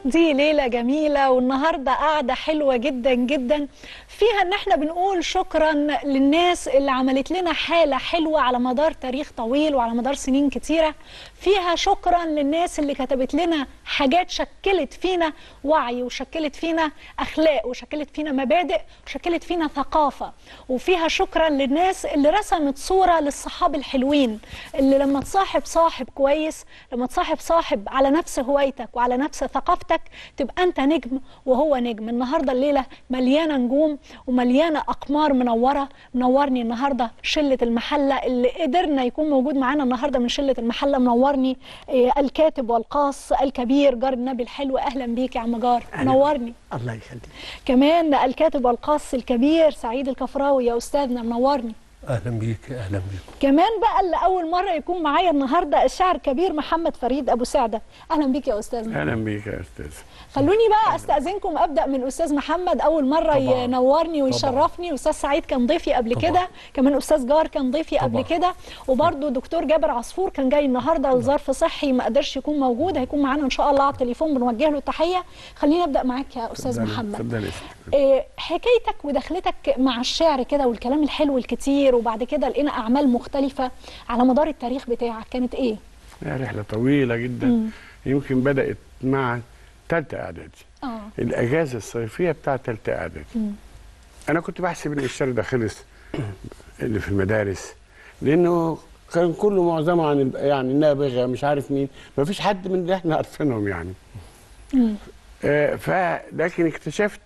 دي ليلة جميلة والنهاردة قاعدة حلوة جدا جدا فيها ان احنا بنقول شكرا للناس اللي عملت لنا حالة حلوة على مدار تاريخ طويل وعلى مدار سنين كتيرة فيها شكرا للناس اللي كتبت لنا حاجات شكلت فينا وعي وشكلت فينا اخلاق وشكلت فينا مبادئ وشكلت فينا ثقافة وفيها شكرا للناس اللي رسمت صورة للصحاب الحلوين اللي لما تصاحب صاحب كويس لما تصاحب صاحب على نفس هوايتك وعلى نفس ثقافتك تبقى انت نجم وهو نجم النهارده الليله مليانه نجوم ومليانه اقمار منوره منورني النهارده شله المحله اللي قدرنا يكون موجود معانا النهارده من شله المحله منورني إيه الكاتب والقاص الكبير جار النبي الحلو اهلا بيك يا عم جار منورني الله يخليك كمان الكاتب والقاص الكبير سعيد الكفراوي يا استاذنا منورني اهلا بيك اهلا بيك كمان بقى اللي اول مره يكون معايا النهارده الشاعر الكبير محمد فريد ابو سعده اهلا بيك يا استاذنا اهلا بيك يا استاذ خلوني بقى استاذنكم ابدا من استاذ محمد اول مره طبعاً. ينورني ويشرفني استاذ سعيد كان ضيفي قبل طبعاً. كده كمان استاذ جار كان ضيفي قبل طبعاً. كده وبرده دكتور جابر عصفور كان جاي النهارده لظرف صحي ما قدرش يكون موجود هيكون معانا ان شاء الله على التليفون بنوجه له التحيه خليني ابدا معاك يا استاذ اتفضلي- محمد اتفضلي إيه، حكايتك ودخلتك مع الشعر كده والكلام الحلو الكتير وبعد كده لقينا اعمال مختلفه على مدار التاريخ بتاعك كانت ايه هي رحله طويله جدا مم. يمكن بدات مع ثالثه اعدادي اه الاجازه الصيفيه بتاعه ثالثه اعدادي مم. انا كنت بحسب ان الشهر ده خلص اللي في المدارس لانه كان كله معظمه عن ال- يعني النابغه مش عارف مين ما فيش حد من اللي احنا عارفينهم يعني مم. آه، فلكن اكتشفت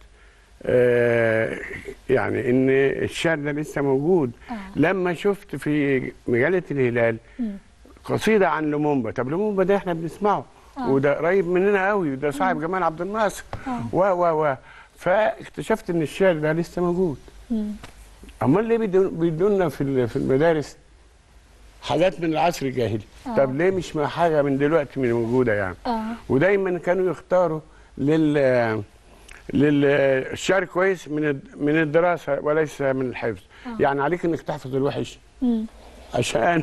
آه، يعني ان الشعر ده لسه موجود آه. لما شفت في مجله الهلال مم. قصيده عن لومومبا طب لومومبا ده احنا بنسمعه آه. وده قريب مننا قوي وده صاحب جمال عبد الناصر آه. و و و فاكتشفت ان الشعر ده لسه موجود مم. امال ليه بيدو- بيدونا في ال- في المدارس حاجات من العصر الجاهلي آه. طب ليه مش مع حاجه من دلوقتي من موجوده يعني اه ودايما كانوا يختاروا لل للشعر كويس من الد- من الدراسه وليس من الحفظ آه. يعني عليك انك تحفظ الوحش مم. عشان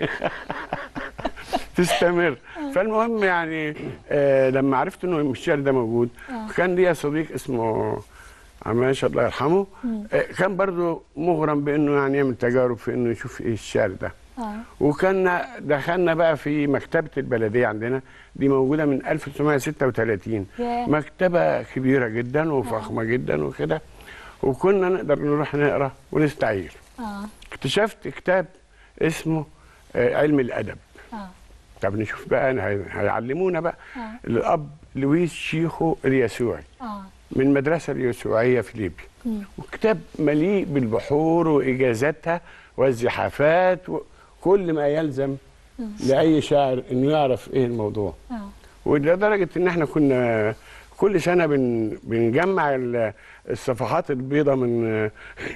تستمر فالمهم يعني آه لما عرفت انه الشعر ده موجود آه. كان ليا صديق اسمه عماش الله يرحمه آه كان برضه مغرم بانه يعني يعمل تجارب في انه يشوف ايه الشعر ده اه وكان دخلنا بقى في مكتبة البلدية عندنا دي موجودة من 1936 ياه. مكتبة كبيرة جدا وفخمة جدا وكده وكنا نقدر نروح نقرا ونستعير اه اكتشفت كتاب اسمه آه، علم الأدب اه طب نشوف بقى هي- هيعلمونا بقى آه. الأب لويس شيخو اليسوعي اه من المدرسة اليسوعية في ليبيا مم. وكتاب مليء بالبحور وإجازاتها والزحافات وكل ما يلزم لأي شاعر إنه يعرف إيه الموضوع اه ولدرجة إن إحنا كنا كل سنة بن بنجمع ال- الصفحات البيضة من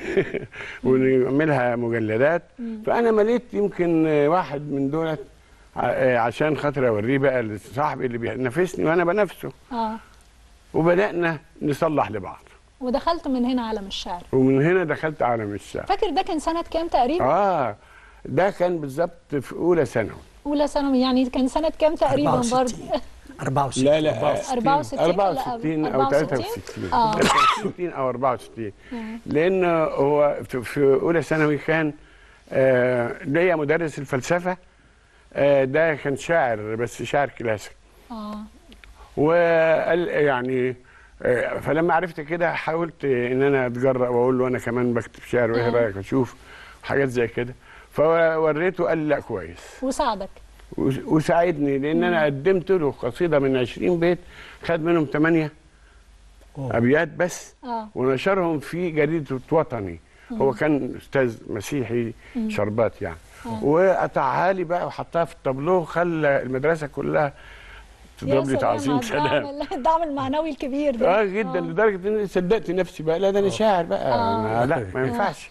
ونعملها مجلدات فأنا مليت يمكن واحد من دولت ع- عشان خاطر أوريه بقى لصاحبي اللي بينافسني وأنا بنافسه اه وبدأنا نصلح لبعض ودخلت من هنا عالم الشعر ومن هنا دخلت عالم الشعر فاكر ده كان سنة كام تقريبا؟ اه ده كان بالظبط في اولى ثانوي أولى ثانوي يعني كان سنة كام تقريبا برضه؟ 64 64 لا لا 64 64 او 63 اه 63 او 64 لان هو في- في اولى ثانوي كان آه ليا مدرس الفلسفه آه ده كان شاعر بس شاعر كلاسيك اه وقال يعني آه، فلما عرفت كده حاولت ان انا اتجرأ واقول له انا كمان بكتب شعر وايه آه. رايك اشوف حاجات زي كده فوريته قال لي لا كويس وساعدك وس- وساعدني لان انا قدمت له قصيده من 20 بيت خد منهم 8 أوه. ابيات بس اه ونشرهم في جريده وطني هو كان استاذ مسيحي شربات يعني وقطعها لي بقى وحطها في الطابلوه وخلى المدرسه كلها تضرب لي يا تعظيم سلام على سلام الدعم الدعم المعنوي الكبير ده اه جدا لدرجه ان صدقت نفسي بقى لا ده انا شاعر بقى آه. أنا لا ما ينفعش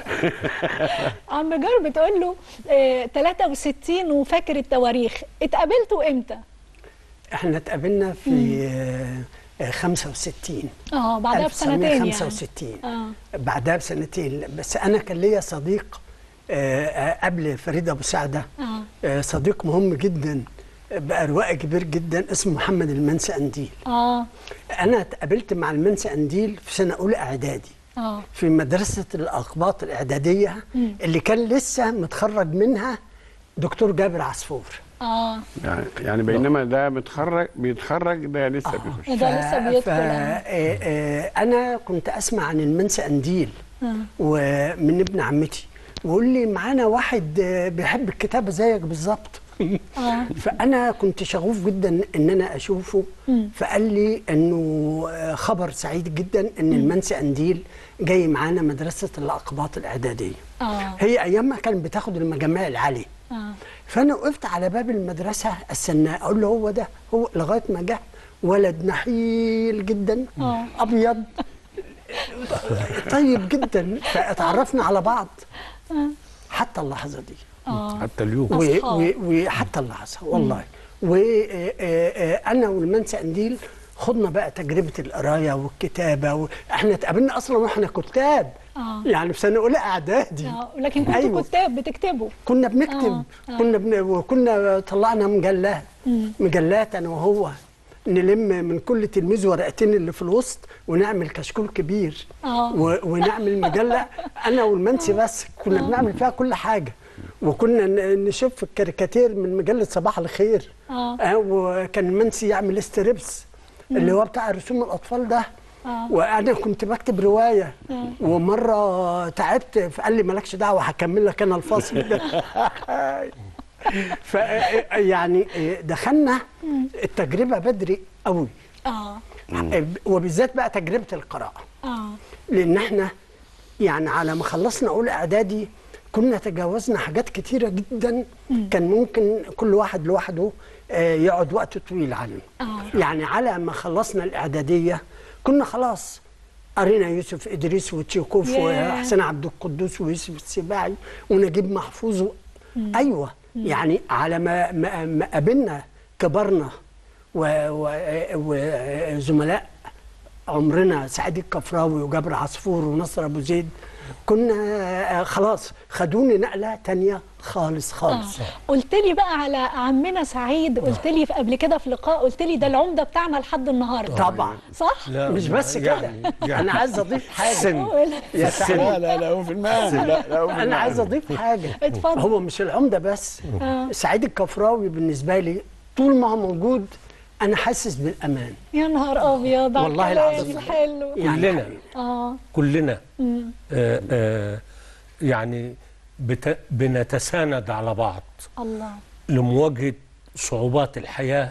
عم جار بتقول له آه 63 وفاكر التواريخ اتقابلتوا امتى؟ احنا اتقابلنا في آه، آه، 65 اه بعدها بسنتين يعني 1965 اه بعدها بسنتين بس انا كان ليا صديق آه، آه، قبل فريد ابو سعده اه آه، صديق مهم جدا بأرواق كبير جدا اسمه محمد المنسي قنديل اه انا اتقابلت مع المنسي قنديل في سنه اولى اعدادي اه في مدرسه الاقباط الاعداديه اللي كان لسه متخرج منها دكتور جابر عصفور اه يعني, يعني بينما ده متخرج بيتخرج ده لسه بيخش ده لسه بيدخل ف... آه. آه، آه، انا كنت اسمع عن المنسي قنديل ومن ابن عمتي ويقول لي معانا واحد آه، بيحب الكتابه زيك بالظبط اه فانا كنت شغوف جدا ان انا اشوفه فقال لي انه آه، خبر سعيد جدا ان المنسي قنديل جاي معانا مدرسه الاقباط الاعداديه اه هي ايامها كانت بتاخد المجاميع العاليه اه فانا وقفت على باب المدرسه استناه اقول له هو ده هو لغايه ما جه ولد نحيل جدا آه. ابيض طيب جدا فاتعرفنا على بعض حتى اللحظه دي اه حتى اليوم و- أصحاب. و- وحتى اللحظه والله وانا والمنسى قنديل خدنا بقى تجربه القرايه والكتابه و... احنا اتقابلنا اصلا واحنا كتاب آه. يعني في سنه اولى اعدادي اه لكن كنتوا أيوة. كتاب بتكتبوا كنا بنكتب آه، آه. كنا بن... وكنا طلعنا مجلات مجلات انا وهو نلم من كل تلميذ ورقتين اللي في الوسط ونعمل كشكول كبير آه. و... ونعمل مجله انا والمنسي بس كنا بنعمل فيها كل حاجه وكنا ن- نشوف الكاريكاتير من مجله صباح الخير آه. آه وكان المنسي يعمل استريبس اللي هو بتاع رسوم الاطفال ده آه. وانا كنت بكتب روايه ومره تعبت فقال لي مالكش دعوه هكمل لك انا الفصل ده ف يعني دخلنا التجربه بدري قوي اه وبالذات بقى تجربه القراءه اه لان احنا يعني على ما خلصنا اولى اعدادي كنا تجاوزنا حاجات كتيره جدا كان ممكن كل واحد لوحده آه، يقعد وقت طويل عنه آه. يعني على ما خلصنا الاعداديه كنا خلاص قرينا يوسف ادريس وتشيكوف ياه. وحسين عبد القدوس ويوسف السباعي ونجيب محفوظ و... ايوه يعني على ما ما, ما قابلنا كبرنا و- و- وزملاء عمرنا سعيد الكفراوي وجابر عصفور ونصر ابو زيد كنا آه، خلاص خدوني نقله تانية خالص آه. خالص قلت لي بقى على عمنا سعيد قلت لي في- قبل كده في لقاء قلت لي ده العمده بتاعنا لحد النهارده طبعا صح؟ لا مش بس كده يعني- يعني انا عايز اضيف حاجه سن يا لا سعيد لا لا هو في المال لا لا هو في انا المال. عايز اضيف حاجه اتفضل. هو مش العمده بس آه. سعيد الكفراوي بالنسبه لي طول ما هو موجود انا حاسس بالامان يا نهار ابيض على والله الكلام العظيم. الحلو يعني كلنا اه كلنا آه آه يعني بت... بنتساند على بعض الله لمواجهة صعوبات الحياة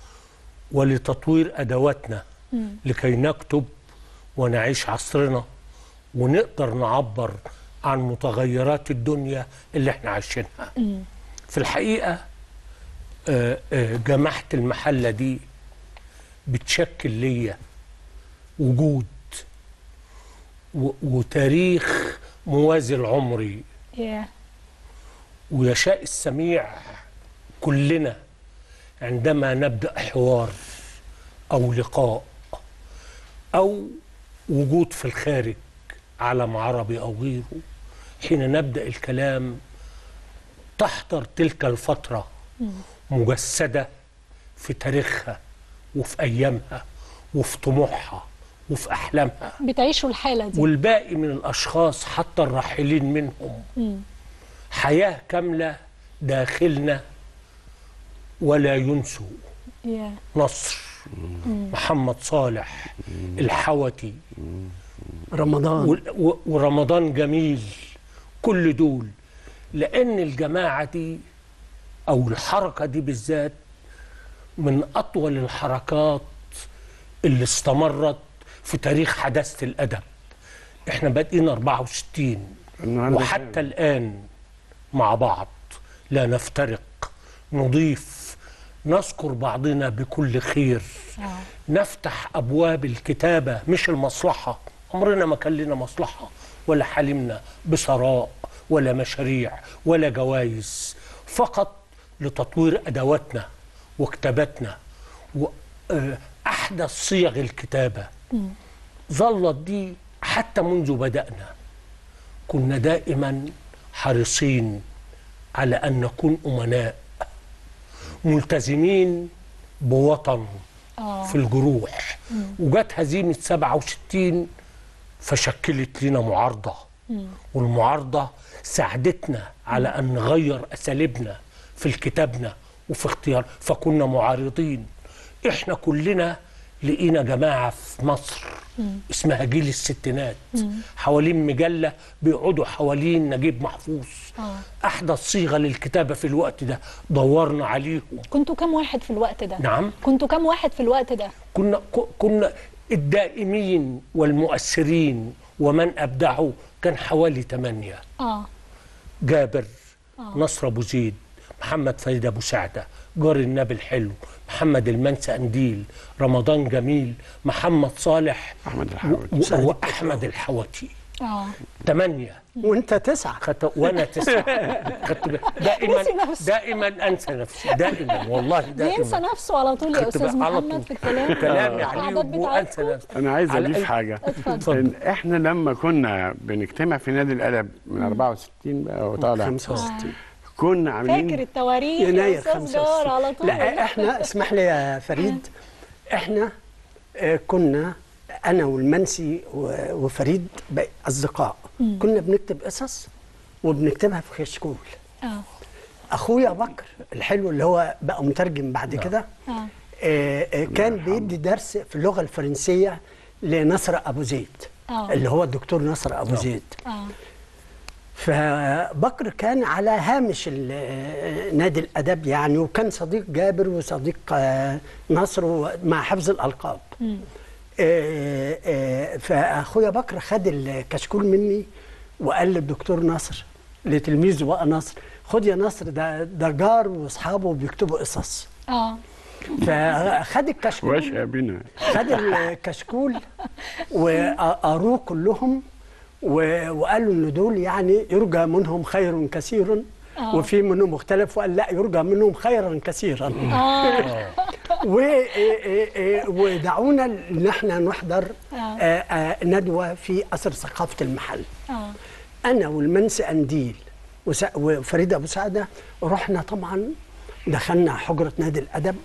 ولتطوير أدواتنا لكي نكتب ونعيش عصرنا ونقدر نعبر عن متغيرات الدنيا اللي احنا عايشينها في الحقيقة آه، آه، جماعة المحلة دي بتشكل ليا وجود و- وتاريخ موازي لعمري يا ويشاء السميع كلنا عندما نبدا حوار او لقاء او وجود في الخارج علم عربي او غيره حين نبدا الكلام تحضر تلك الفتره مجسده في تاريخها وفي ايامها وفي طموحها وفي احلامها بتعيشوا الحاله دي والباقي من الاشخاص حتى الراحلين منهم حياه كامله داخلنا ولا ينسوا يا نصر محمد صالح الحوتي رمضان وال- و- ورمضان جميل كل دول لان الجماعه دي او الحركه دي بالذات من اطول الحركات اللي استمرت في تاريخ حداثه الادب احنا بادئين 64 النهاردة وحتى الان مع بعض لا نفترق نضيف نذكر بعضنا بكل خير آه. نفتح ابواب الكتابه مش المصلحه عمرنا ما كان لنا مصلحه ولا حلمنا بثراء ولا مشاريع ولا جوائز فقط لتطوير ادواتنا وكتاباتنا واحدث صيغ الكتابه ظلت دي حتى منذ بدانا كنا دائما حريصين على ان نكون امناء ملتزمين بوطن اه في الجروح وجت هزيمة 67 فشكلت لنا معارضة والمعارضة ساعدتنا على أن نغير أساليبنا في كتابنا وفي اختيار فكنا معارضين احنا كلنا لقينا جماعة في مصر اسمها جيل الستينات حوالين مجلة بيقعدوا حوالين نجيب محفوظ آه. أحدث صيغة للكتابة في الوقت ده دورنا عليهم كنتوا كام واحد في الوقت ده نعم كنتوا كام واحد في الوقت ده كنا ك- كنا الدائمين والمؤثرين ومن أبدعوا كان حوالي ثمانية اه جابر نصر أبو زيد محمد فريد أبو سعدة جار النبي الحلو محمد المنسى أنديل رمضان جميل محمد صالح احمد الحاوي و- وأحمد الحوتي اه ثمانية وانت تسعه خدت وانا تسعة خدت بالي. دائما نسي نفسه. دائما انسى نفسي دائما والله دائما بينسى نفسه على طول يا خدت استاذ بالي على محمد طول. في الكلام كلامي القعدات عليه وانسى بتاعتكم نفسي انا عايز على اضيف أي- حاجه اتفضل إن احنا لما كنا بنجتمع في نادي الادب من 64 بقى وطالع 65 كنا عاملين فاكر التواريخ يا يناير استاذ 65 جار على طول لا احنا اسمح لي يا فريد احنا آه، كنا انا والمنسي و- وفريد بقى اصدقاء كنا بنكتب قصص وبنكتبها في كشكول اه اخويا بكر الحلو اللي هو بقى مترجم بعد كده اه آه، آه، كان بيدي درس في اللغه الفرنسيه لنصر ابو زيد آه. اللي هو الدكتور نصر ابو زيد اه فبكر كان على هامش ال- آه، نادي الادب يعني وكان صديق جابر وصديق آه، نصر مع حفظ الالقاب آه، آه، فاخويا بكر خد الكشكول مني وقال للدكتور نصر لتلميذه بقى نصر خد يا نصر ده ده جار واصحابه بيكتبوا قصص اه فخد الكشكول واشقى بنا خد الكشكول وقروه كلهم و- وقالوا ان دول يعني يرجى منهم خير كثير وفي منهم مختلف وقال لا يرجى منهم خيرا كثيرا اه و- إيه إيه إيه ودعونا ان احنا نحضر آه، آه، ندوه في قصر ثقافه المحل اه انا والمنسي انديل وس- وفريد ابو سعده رحنا طبعا دخلنا حجره نادي الادب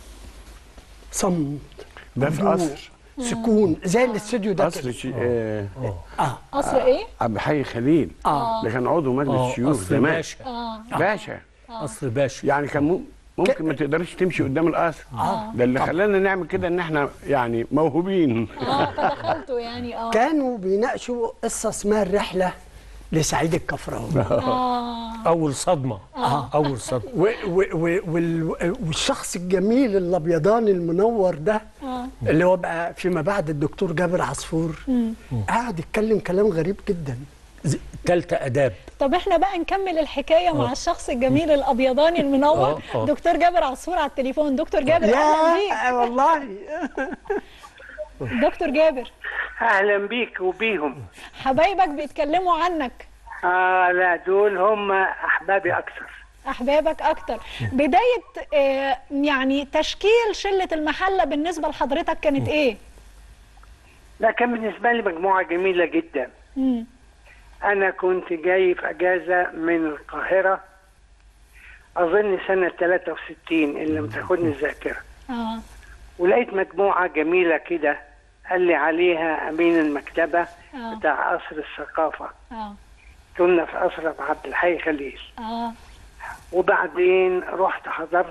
صمت ده في هدوء، قصر سكون زي الاستوديو ده قصر كده. شي... آه اه قصر ايه؟ عبد الحي خليل آه. ده كان عضو مجلس اه الشيوخ قصر زمان باشا اه باشا قصر باشا يعني كان مم- ممكن ما تقدرش تمشي قدام القصر ده اللي خلانا نعمل كده ان احنا يعني موهوبين اه فدخلتوا يعني اه كانوا بيناقشوا قصه اسمها الرحله لسعيد الكفراوي اه اول صدمه اول صدمه و- و- و- وال- والشخص الجميل الابيضاني المنور ده اه اللي هو بقى فيما بعد الدكتور جابر عصفور قاعد يتكلم كلام غريب جدا ثالثه اداب طب احنا بقى نكمل الحكايه مع الشخص الجميل الابيضاني المنور آه، آه. دكتور جابر عصفور على التليفون دكتور جابر اهلا يا والله بيك دكتور جابر اهلا بيك وبيهم حبايبك بيتكلموا عنك آه لا دول هم احبابي اكثر احبابك اكتر بدايه آه يعني تشكيل شله المحله بالنسبه لحضرتك كانت ايه لا كان بالنسبه لي مجموعه جميله جدا مم. انا كنت جاي في اجازه من القاهره اظن سنه 63 ان لم تخني الذاكره اه ولقيت مجموعه جميله كده قال لي عليها امين المكتبه آه. بتاع قصر الثقافه اه كنا في قصر أبو عبد الحي خليل اه وبعدين رحت حضرت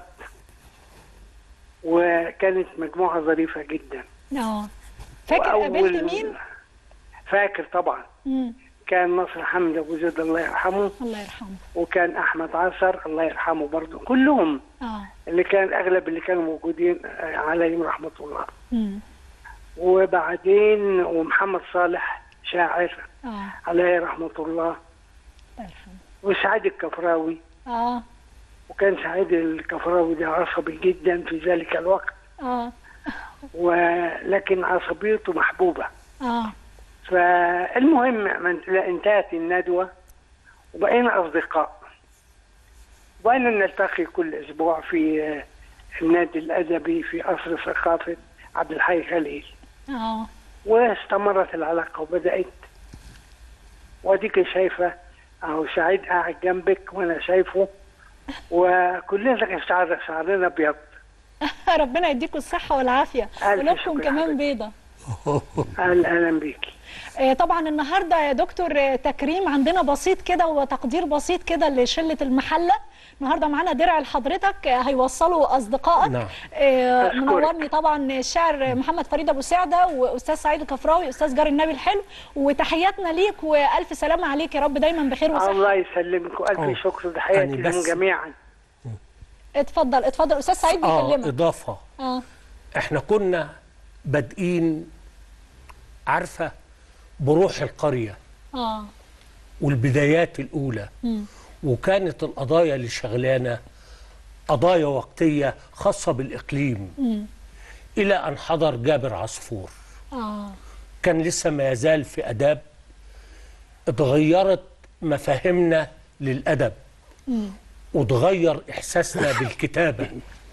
وكانت مجموعه ظريفه جدا اه فاكر وأول- قابلت مين؟ فاكر طبعا مم. كان نصر حمد ابو زيد الله يرحمه الله يرحمه وكان احمد عصر الله يرحمه برضه كلهم اه اللي كان اغلب اللي كانوا موجودين آه، عليهم رحمه الله مم. وبعدين ومحمد صالح شاعر اه عليه رحمه الله الله يرحمه وسعيد الكفراوي اه وكان سعيد الكفراوي ده عصبي جدا في ذلك الوقت اه ولكن عصبيته محبوبه اه فالمهم من لا انتهت الندوة وبقينا أصدقاء وبقينا نلتقي كل أسبوع في آه، النادي الأدبي في قصر ثقافة عبد الحي خليل اه واستمرت العلاقة وبدأت واديك شايفة أهو سعيد قاعد جنبك وأنا شايفه وكلنا شعر شعرنا ابيض ربنا يديكم الصحه والعافيه ألف قلوبكم شكر كمان حضرتك. بيضه اهلا اهلا بيكي آه، طبعا النهارده يا دكتور آه، تكريم عندنا بسيط كده وتقدير بسيط كده لشله المحله النهارده معانا درع لحضرتك آه، هيوصلوا اصدقائك نعم. آه، أشكرك. منورني طبعا الشاعر محمد فريد ابو سعده واستاذ سعيد الكفراوي استاذ جاري النبي الحلو وتحياتنا ليك والف سلامه عليك يا رب دايما بخير وصحه الله يسلمك أوه. والف شكر وتحياتي يعني لهم بس- جميعا اتفضل اتفضل استاذ سعيد اه بيكلمك اضافه اه احنا كنا بادئين عارفه بروح القريه اه والبدايات الاولى مم. وكانت القضايا اللي شغلانه قضايا وقتيه خاصه بالاقليم مم. الى ان حضر جابر عصفور اه كان لسه ما يزال في اداب اتغيرت مفاهيمنا للادب وتغير احساسنا بالكتابه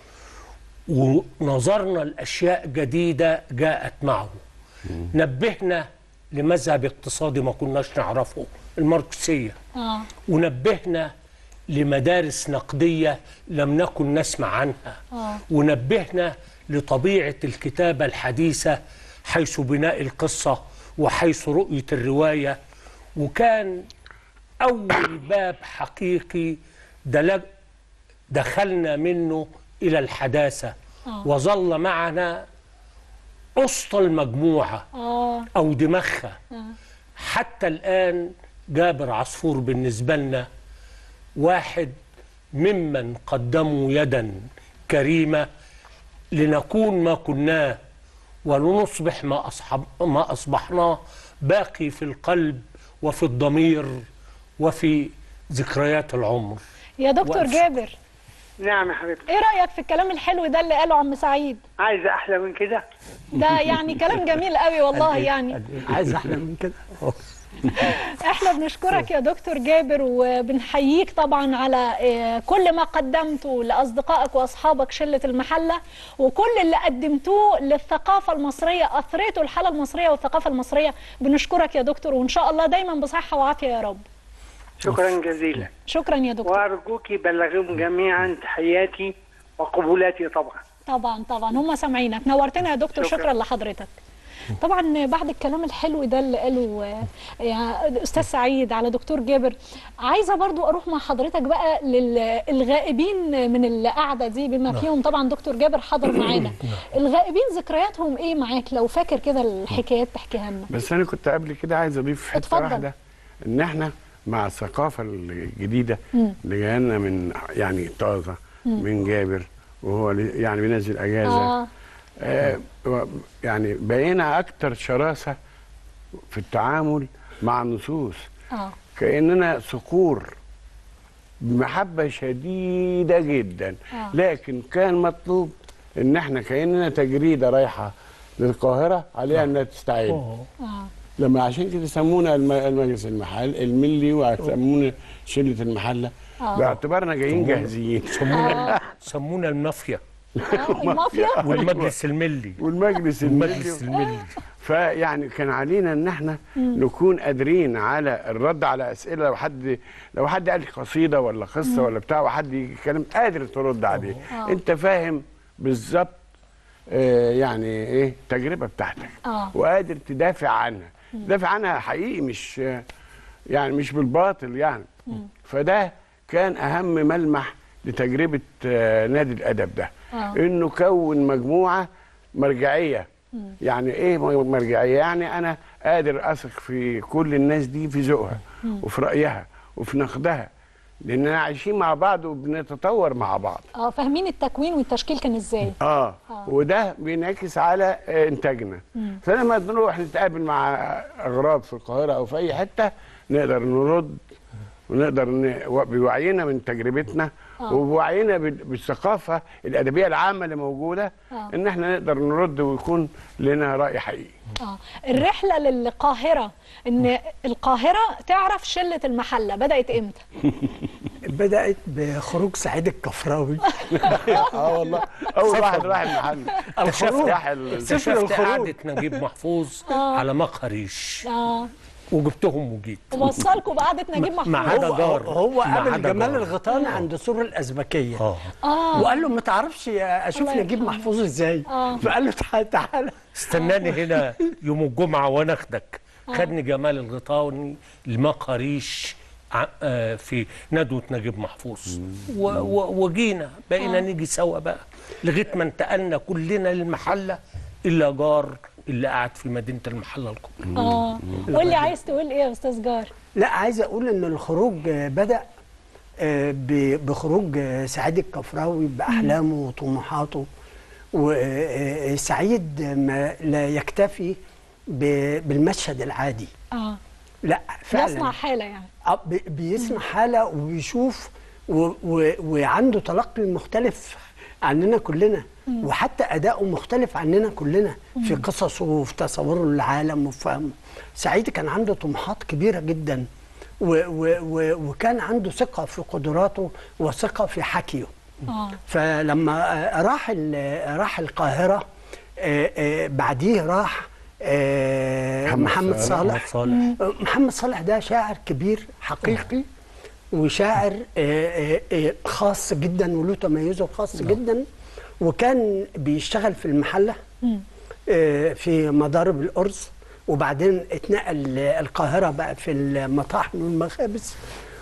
ونظرنا لاشياء جديده جاءت معه نبهنا لمذهب اقتصادي ما كناش نعرفه الماركسيه اه ونبهنا لمدارس نقديه لم نكن نسمع عنها آه. ونبهنا لطبيعه الكتابه الحديثه حيث بناء القصه وحيث رؤيه الروايه وكان اول باب حقيقي دلج دخلنا منه الى الحداثه آه. وظل معنا اسطى المجموعه اه او دماغها حتى الان جابر عصفور بالنسبه لنا واحد ممن قدموا يدا كريمه لنكون ما كناه ولنصبح ما أصحب ما اصبحناه باقي في القلب وفي الضمير وفي ذكريات العمر يا دكتور وقف. جابر نعم يا حبيبتي ايه رايك في الكلام الحلو ده اللي قاله عم سعيد عايزه احلى من كده ده يعني كلام جميل قوي والله يعني عايز احلى من كده احنا بنشكرك يا دكتور جابر وبنحييك طبعا على آه، كل ما قدمته لاصدقائك واصحابك شله المحله وكل اللي قدمتوه للثقافه المصريه اثريته الحاله المصريه والثقافه المصريه بنشكرك يا دكتور وان شاء الله دايما بصحه وعافيه يا رب شكرا جزيلا شكرا يا دكتور وارجوك بلغهم جميعا تحياتي وقبولاتي طبعا طبعا طبعا هم سامعينك نورتنا يا دكتور شكرا, شكراً. لحضرتك طبعا بعد الكلام الحلو ده اللي قاله آه، يا استاذ سعيد على دكتور جابر عايزه برضو اروح مع حضرتك بقى للغائبين من القعده دي بما فيهم طبعا دكتور جابر حضر معانا الغائبين ذكرياتهم ايه معاك لو فاكر كده الحكايات تحكيها لنا بس انا كنت قبل كده عايز اضيف حته اتفضل. واحده ان احنا مع الثقافه الجديده اللي جانا من يعني طازه من جابر وهو لي- يعني بينزل اجازه اه آه و- يعني بقينا اكتر شراسه في التعامل مع النصوص اه كاننا صقور بمحبه شديده جدا آه. لكن كان مطلوب ان احنا كاننا تجريده رايحه للقاهره عليها انها تستعد اه لما عشان كده سمونا الم- المجلس المحل الملي وسمونا شله المحله آه. باعتبارنا جايين جاهزين سمونا سمونا المافيا آه، المافيا والمجلس الملي والمجلس المجلس الملي الملي فيعني كان علينا ان احنا نكون قادرين على الرد على اسئله لو حد لو حد قال قصيده ولا قصه ولا بتاع وحد يجي يتكلم قادر ترد عليه آه. انت فاهم بالظبط آه، يعني ايه التجربه بتاعتك آه. وقادر تدافع عنها تدافع عنها حقيقي مش آه، يعني مش بالباطل يعني فده كان اهم ملمح لتجربه آه، نادي الادب ده آه. انه كون مجموعه مرجعيه يعني ايه مرجعيه يعني انا قادر اثق في كل الناس دي في ذوقها وفي رايها وفي نقدها لاننا عايشين مع بعض وبنتطور مع بعض اه فاهمين التكوين والتشكيل كان ازاي اه, وده بينعكس على آه، انتاجنا فلما نروح نتقابل مع اغراب في القاهره او في اي حته نقدر نرد ونقدر ن... و- بوعينا من تجربتنا آه. وبوعينا بال- بالثقافه الادبيه العامه اللي موجوده آه. ان احنا نقدر نرد ويكون لنا راي حقيقي اه الرحله للقاهره ان القاهره تعرف شله المحله بدات امتى بدات بخروج سعيد الكفراوي اه والله اول واحد راح المحل اكتشفت راح ال- سفر اكتشفت الخروج. قعدة نجيب محفوظ على مقهى ريش اه وجبتهم وجيت وصلكوا بقعده نجيب ما محفوظ عدا هو جار. هو ما قابل عدا جمال جار. الغيطاني عند سور الازبكيه اه اه وقال له ما تعرفش اشوف الله نجيب يرحمه. محفوظ ازاي آه. فقال له تعالى تعالى استناني هنا يوم الجمعه وانا اخدك خدني جمال الغيطاني المقاريش ع- آه، في ندوه نجيب محفوظ و- و- وجينا بقينا نيجي سوا بقى لغايه ما انتقلنا كلنا للمحله الا جار اللي قاعد في مدينه المحله الكبرى اه قول لي عايز تقول ايه يا استاذ جار لا عايز اقول ان الخروج آه، بدا آه، ب- بخروج آه، سعيد الكفراوي باحلامه وطموحاته وسعيد ما لا يكتفي ب- بالمشهد العادي اه لا فعلا يصنع حاله يعني آه، بي- بيصنع حاله وبيشوف و و وعنده تلقي مختلف عننا كلنا وحتى اداؤه مختلف عننا كلنا في قصصه وفي تصوره للعالم وفي فهمه سعيد كان عنده طموحات كبيره جدا و و و وكان عنده ثقه في قدراته وثقه في حكيه اه فلما آه، راح ال- راح القاهره آه، آه، بعديه راح آه، محمد محمد صالح. صالح صالح محمد صالح ده شاعر كبير حقيقي وشاعر آه، آه، آه، خاص جدا وله تميزه الخاص جدا وكان بيشتغل في المحله آه، في مضارب الارز وبعدين اتنقل القاهره بقى في المطاحن والمخابز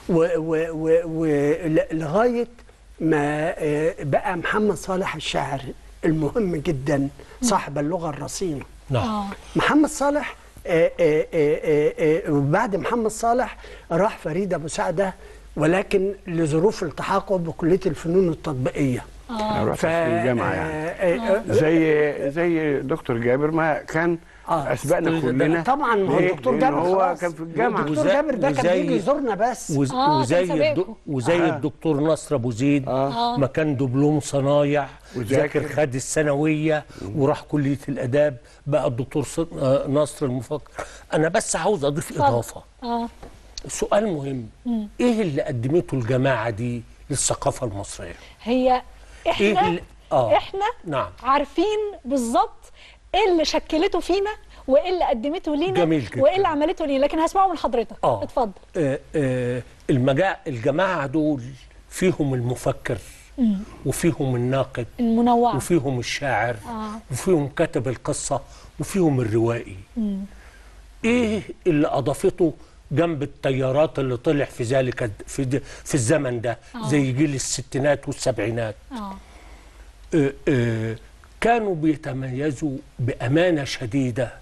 ولغايه ما آه، بقى محمد صالح الشاعر المهم جدا صاحب اللغه الرصينه نعم اه محمد صالح آه، آه، آه، آه، وبعد محمد صالح راح فريد ابو سعده ولكن لظروف التحاقه بكليه الفنون التطبيقيه رحت في الجامعه يعني آه، آه، زي زي دكتور جابر ما كان آه. اسبقنا كلنا طبعا ما هو ليه؟ الدكتور لأن جابر هو خلاص. كان في الجامعه الدكتور وزي- جابر ده كان وزي- بيجي يزورنا بس وز- آه، وزي كان سابقكم. الدو وزي آه. الدكتور نصر ابو زيد آه. ما كان دبلوم صنايع وذاكر. ذاكر خد الثانويه وراح كليه الاداب بقى الدكتور ص- آه، نصر المفكر انا بس عاوز اضيف اتفضل. اضافه اه سؤال مهم ايه اللي قدمته الجماعه دي للثقافه المصريه هي ايه احنا اللي اه احنا نعم عارفين بالظبط ايه اللي شكلته فينا وايه اللي قدمته لينا جميل جدا. وايه اللي عملته لينا لكن هسمعه من حضرتك آه. اتفضل آه، آه، المجا... الجماعه دول فيهم المفكر وفيهم الناقد المنوعه وفيهم الشاعر آه. وفيهم كاتب القصة وفيهم الروائي ايه اللي اضافته جنب التيارات اللي طلع في ذلك الد- في, د- في الزمن ده زي جيل الستينات والسبعينات اه آه، آه، كانوا بيتميزوا بأمانة شديدة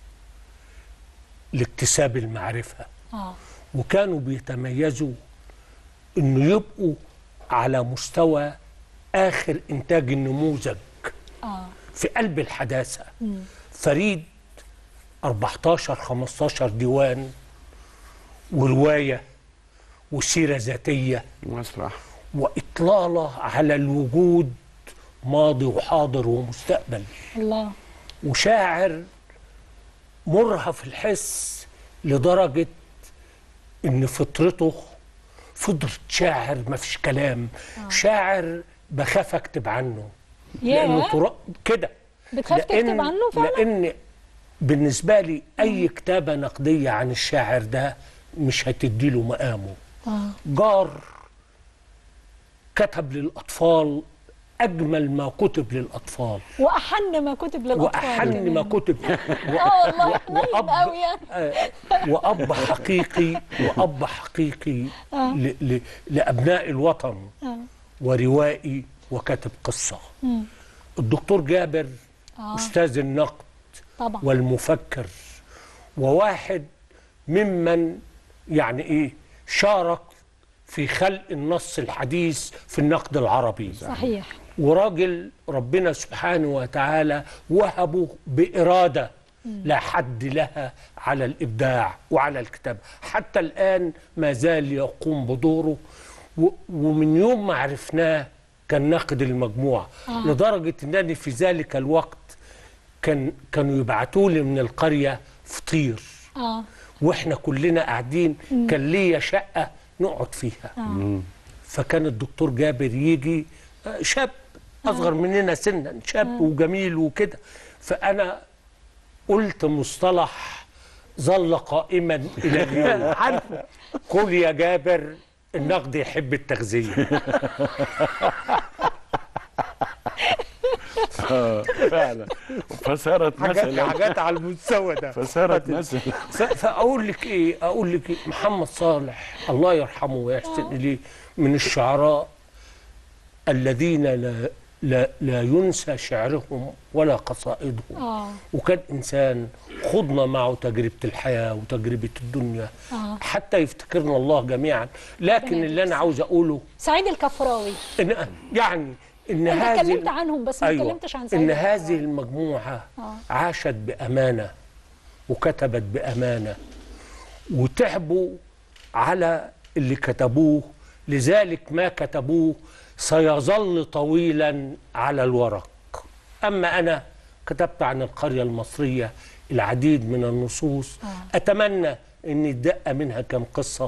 لاكتساب المعرفة اه وكانوا بيتميزوا انه يبقوا على مستوى اخر انتاج النموذج اه في قلب الحداثه فريد 14 15 ديوان وروايه وسيره ذاتيه مسرح واطلاله على الوجود ماضي وحاضر ومستقبل الله وشاعر مرهف الحس لدرجة إن فطرته فطرة شاعر ما فيش كلام شاعر بخاف أكتب عنه لأنه ياه ترا- كده بتخاف تكتب لأن- عنه فعلا؟ لأن بالنسبة لي أي كتابة نقدية عن الشاعر ده مش هتديله مقامه اه جار كتب للأطفال أجمل ما كتب للأطفال واحن ما كتب للاطفال وأحن ما كمان. كتب اه والله حنين وأب- قوي يعني آه، وأب حقيقي وأب حقيقي ل- ل- لأبناء الوطن آه. وروائي وكاتب قصة الدكتور جابر أستاذ النقد طبعا والمفكر وواحد ممن يعني إيه شارك في خلق النص الحديث في النقد العربي صحيح وراجل ربنا سبحانه وتعالى وهبه بإرادة لا حد لها على الإبداع وعلى الكتاب حتى الآن ما زال يقوم بدوره و- ومن يوم ما عرفناه كان ناقد المجموعة لدرجة أنني في ذلك الوقت كان كانوا يبعتوا لي من القرية فطير اه واحنا كلنا قاعدين كان ليا شقة نقعد فيها اه فكان الدكتور جابر يجي آه، شاب اصغر مننا سنا شاب وجميل وكده فانا قلت مصطلح ظل قائما الى اليوم عارفه قل يا جابر النقد يحب التغذيه آه، فعلا فصارت حاجات مثلا حاجات على المستوى ده فصارت مثلا ف- فاقول لك ايه اقول لك إيه؟ محمد صالح الله يرحمه ويحسن اليه من الشعراء الذين لا لا لا ينسى شعرهم ولا قصائدهم اه وكان انسان خضنا معه تجربه الحياه وتجربه الدنيا آه. حتى يفتكرنا الله جميعا لكن اللي انا عاوز اقوله سعيد الكفراوي إن يعني ان انت هذه اتكلمت عنهم بس ما أيوة. اتكلمتش عن سعيد ان الكفراوي. هذه المجموعه آه. عاشت بامانه وكتبت بامانه وتعبوا على اللي كتبوه لذلك ما كتبوه سيظل طويلا على الورق اما انا كتبت عن القريه المصريه العديد من النصوص اتمنى ان يتدق منها كم قصه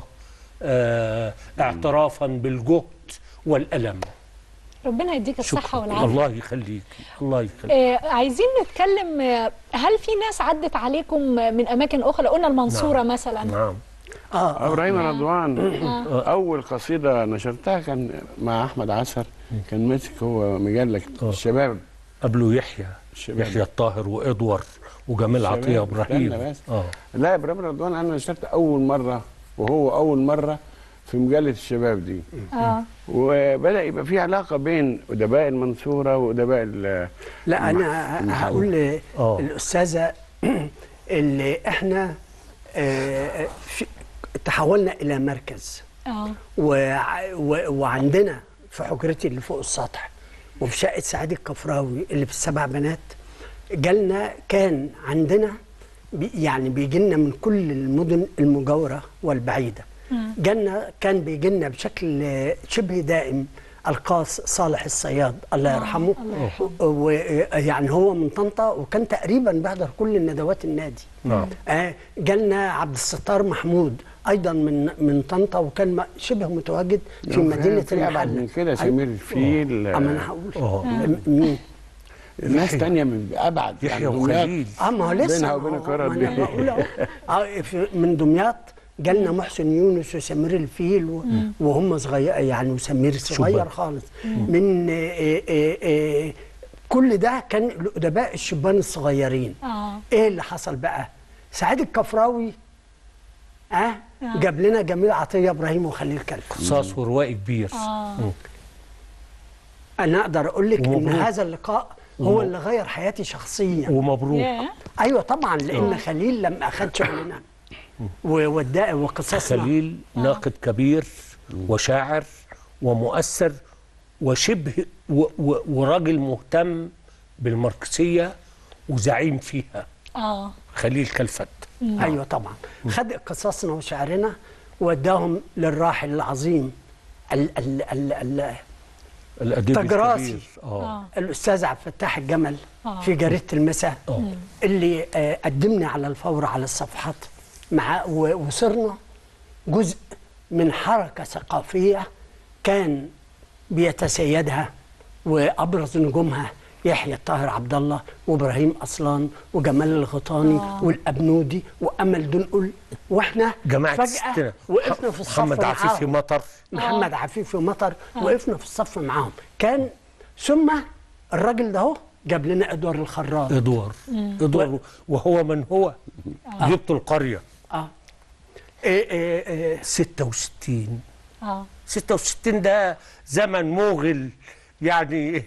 آه اعترافا بالجهد والالم ربنا يديك الصحه والعافيه الله يخليك الله يخليك آه عايزين نتكلم آه، هل في ناس عدت عليكم من اماكن اخرى قلنا المنصوره نعم. مثلا نعم اه ابراهيم رضوان اول قصيده نشرتها كان مع احمد عسر كان ماسك هو مجله آه. الشباب قبله يحيى الشباب. يحيى الطاهر وادوار وجمال الشباب. عطيه ابراهيم استنى بس. اه لا ابراهيم رضوان انا نشرت اول مره وهو اول مره في مجله الشباب دي اه وبدا يبقى في علاقه بين ادباء المنصوره وادباء ال- لا انا هقول آه. للاستاذه اللي احنا آه، في تحولنا الى مركز اه وع- و- وعندنا في حجرتي اللي فوق السطح وفي شقه سعيد الكفراوي اللي في السبع بنات جالنا كان عندنا بي يعني بيجي لنا من كل المدن المجاوره والبعيده جالنا كان بيجي لنا بشكل آه، شبه دائم القاص صالح الصياد الله يرحمه الله يرحمه. ويعني هو من طنطا وكان تقريبا بيحضر كل الندوات النادي نعم آه جالنا عبد الستار محمود ايضا من من طنطا وكان م- شبه متواجد في مدينه في ابعد المحله من كده سمير الفيل اما انا هقول اه م- مين ناس تانية من ابعد يحيى يعني دمياط. وخليل اه ما هو لسه بينها ما وبين هو- القاهرة ما أنا قد إيه؟ بقول أهو. اه في- من دمياط جالنا محسن يونس وسمير الفيل و- وهم صغير يعني وسمير صغير شبان. خالص من آه، آه، آه، كل ده كان الادباء الشبان الصغيرين اه ايه اللي حصل بقى سعيد الكفراوي اه جاب لنا جميل عطيه ابراهيم وخليل كلب قصاص وروائي كبير اه انا اقدر اقول لك ان ومبروك. هذا اللقاء هو اللي غير حياتي شخصيا ومبروك ياه ايوه طبعا لان خليل لما اخذ شغلنا ووداه وقصصنا خليل ناقد كبير وشاعر ومؤثر وشبه و و وراجل مهتم بالماركسيه وزعيم فيها اه خليل كلفت ايوه طبعا خد قصصنا وشعرنا وداهم للراحل العظيم ال ال ال ال الاديب تجراسي. الكبير اه اه الاستاذ عبد الفتاح الجمل آه. في جريده المساء آه. اللي آه، قدمني على الفور على الصفحات مع و- وصرنا جزء من حركه ثقافيه كان بيتسيدها وابرز نجومها يحيى الطاهر عبد الله وابراهيم اصلان وجمال الغيطاني آه. والابنودي وامل دنقل واحنا جماعه فجاه الستينات وقفنا في الصف محمد عفيفي معاهم. مطر محمد عفيفي مطر وقفنا في الصف معاهم كان ثم الراجل ده هو جاب لنا ادوار الخراط ادوار ادوار وهو من هو جبت القريه اه إيه إيه إيه 66 اه 66 ده زمن موغل يعني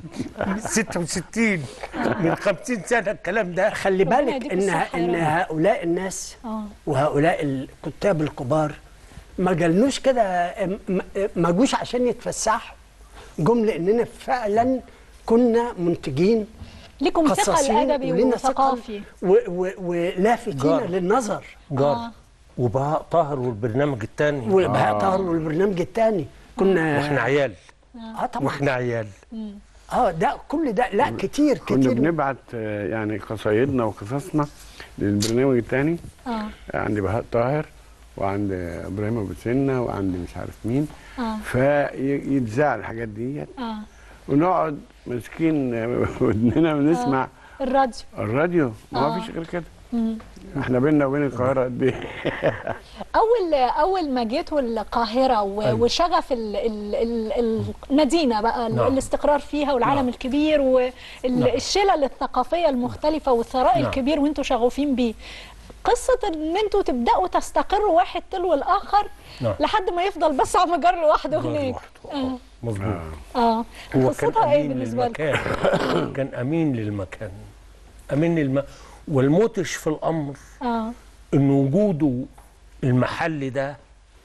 66 من 50 سنه الكلام ده خلي ربنا بالك يديك ان الصحة يا ان رب. هؤلاء الناس اه وهؤلاء الكتاب الكبار ما جالنوش كده م- ما جوش عشان يتفسحوا جم لاننا فعلا كنا منتجين ليكم قصاصين ثقل ادبي ولينا ثقل وثقافي و- و- ولافتين جار. للنظر جار آه. وبهاء طاهر والبرنامج الثاني وبهاء طاهر والبرنامج الثاني كنا واحنا عيال اه طبعا واحنا عيال اه ده كل ده لا كتير كنا كتير بنبعت آه، يعني قصايدنا وقصصنا للبرنامج الثاني اه عند بهاء طاهر وعند ابراهيم ابو سنه وعند مش عارف مين اه فيتذاع الحاجات ديت اه ونقعد ماسكين ودننا ونسمع الراديو الراديو ما فيش غير كده احنا بينا وبين القاهره قد ايه اول اول ما جيتوا القاهره و- أيوة. وشغف ال ال ال المدينه بقى ال- نعم. الاستقرار فيها والعالم نعم. الكبير والشلل الثقافيه المختلفه والثراء نعم. الكبير وانتوا شغوفين بيه قصه ان انتوا تبداوا تستقروا واحد تلو الاخر نعم. لحد ما يفضل بس على مجر لوحده جار هناك لوحده. آه، مظبوط اه هو كان قصتها ايه امين بالنسبه لكم؟ للمكان كان امين للمكان امين للم... والمدهش في الامر اه ان وجوده المحل ده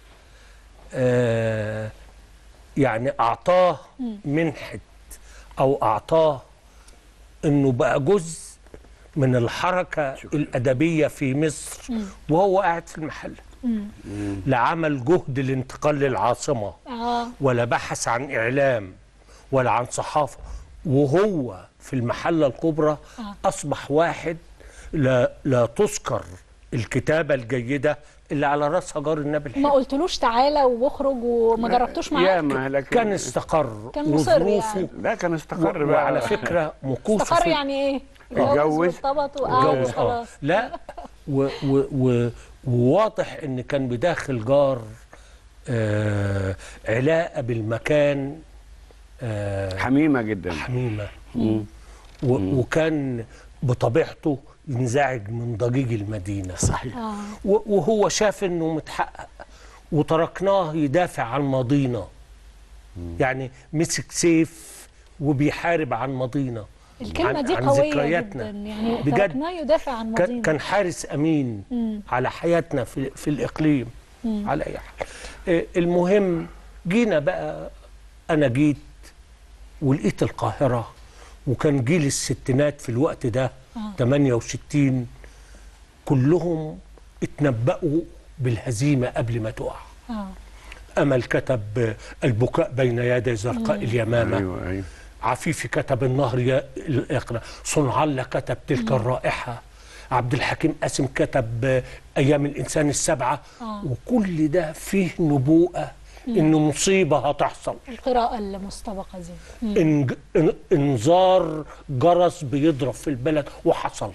آه يعني اعطاه منحه او اعطاه انه بقى جزء من الحركه الادبيه في مصر وهو قاعد في المحل لا عمل جهد الانتقال للعاصمه اه ولا بحث عن إعلام ولا عن صحافة وهو في المحلة الكبرى أصبح واحد لا, لا تذكر الكتابة الجيدة اللي على رأسها جار النبي ما الحلو قلتلوش تعالى واخرج وما جربتوش معاه ياما لكن كان استقر كان مصر وظروفه يعني. لا كان استقر بقى وعلى فكرة مكوسه استقر في- يعني ايه؟ اتجوز. وارتبط وقعد جوز اه وخلاص لا و و و وواضح ان كان بداخل جار آه علاقه بالمكان آه حميمه جدا حميمه و وكان بطبيعته ينزعج من ضجيج المدينه صحيح اه و- وهو شاف انه متحقق وتركناه يدافع عن ماضينا يعني مسك سيف وبيحارب عن ماضينا الكلمة عن- دي عن قوية ذكرياتنا. جدا يعني بجد. تركناه يدافع عن كان ماضينا كان حارس امين على حياتنا في في الاقليم على اي حال آه، المهم جينا بقى انا جيت ولقيت القاهره وكان جيل الستينات في الوقت ده 68 كلهم اتنبأوا بالهزيمه قبل ما تقع اه امل كتب آه، البكاء بين يدي زرقاء اليمامه ايوه ايوه عفيفي كتب النهر ي- يقرا صنع الله كتب تلك الرائحه عبد الحكيم قاسم كتب آه، ايام الانسان السبعه آه. وكل ده فيه نبوءه ان مصيبه هتحصل القراءة المستبقة دي مم. إن إن انذار جرس بيضرب في البلد وحصل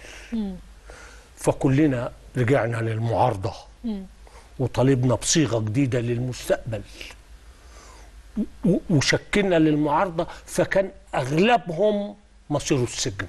فكلنا رجعنا للمعارضه وطالبنا بصيغه جديده للمستقبل و- وشكلنا للمعارضه فكان اغلبهم مصيره السجن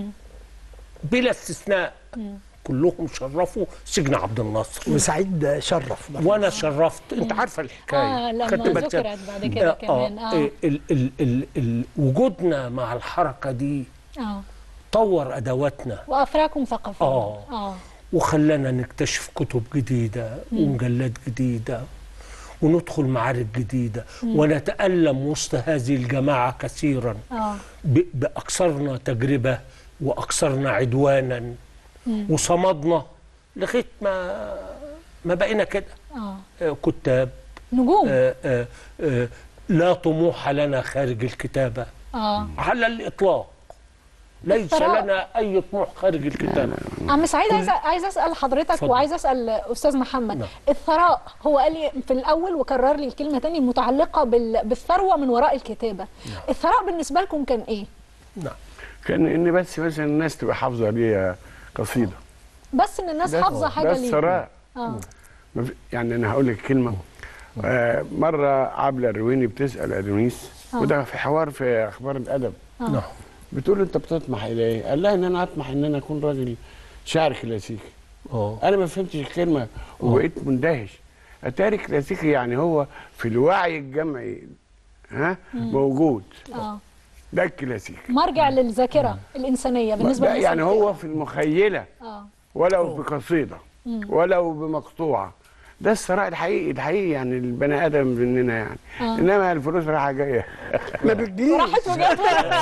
بلا استثناء كلهم شرفوا سجن عبد الناصر وسعيد شرف برضه. وانا شرفت انت عارفه الحكايه اه لما كنت بتشرف. ذكرت بعد كده كمان آه. اه ال ال ال ال وجودنا مع الحركه دي اه طور ادواتنا وافراكم ثقافيا آه. اه وخلانا نكتشف كتب جديدة ومجلات جديدة وندخل معارك جديدة ونتألم وسط هذه الجماعة كثيرا اه ب- بأكثرنا تجربة وأكثرنا عدوانا وصمدنا لغاية ما ما بقينا كده اه آه، كتاب نجوم آه، آه، آه، لا طموح لنا خارج الكتابة اه على الإطلاق ليس الثراء. لنا أي طموح خارج الكتابة عم سعيد عايز عايز اسال حضرتك اتفضل. وعايز اسال استاذ محمد نعم. الثراء هو قال لي في الاول وكرر لي الكلمه تاني المتعلقه بال... بالثروه من وراء الكتابه الثراء بالنسبه لكم كان ايه نعم كان ان بس مثلا الناس تبقى حافظه ليها قصيده بس ان الناس ده- حافظه ده حاجه ليه الثراء اه ما في- يعني انا هقول لك كلمه آه مره عبله الرويني بتسال ادونيس آه. وده في حوار في اخبار الادب نعم بتقول له انت بتطمح الى ايه؟ قال لها ان انا اطمح ان انا اكون راجل شاعر كلاسيكي اه انا ما فهمتش الكلمه وبقيت مندهش اتاري كلاسيكي يعني هو في الوعي الجمعي ها موجود اه ده الكلاسيكي مرجع للذاكره الانسانيه بالنسبه ده للناس يعني اللي هو بتقرأ. في المخيله اه ولو بقصيده ولو بمقطوعه ده الثراء الحقيقي الحقيقي يعني البني ادم مننا يعني آه. انما الفلوس رايحه جايه ما بتجيش راحت وجت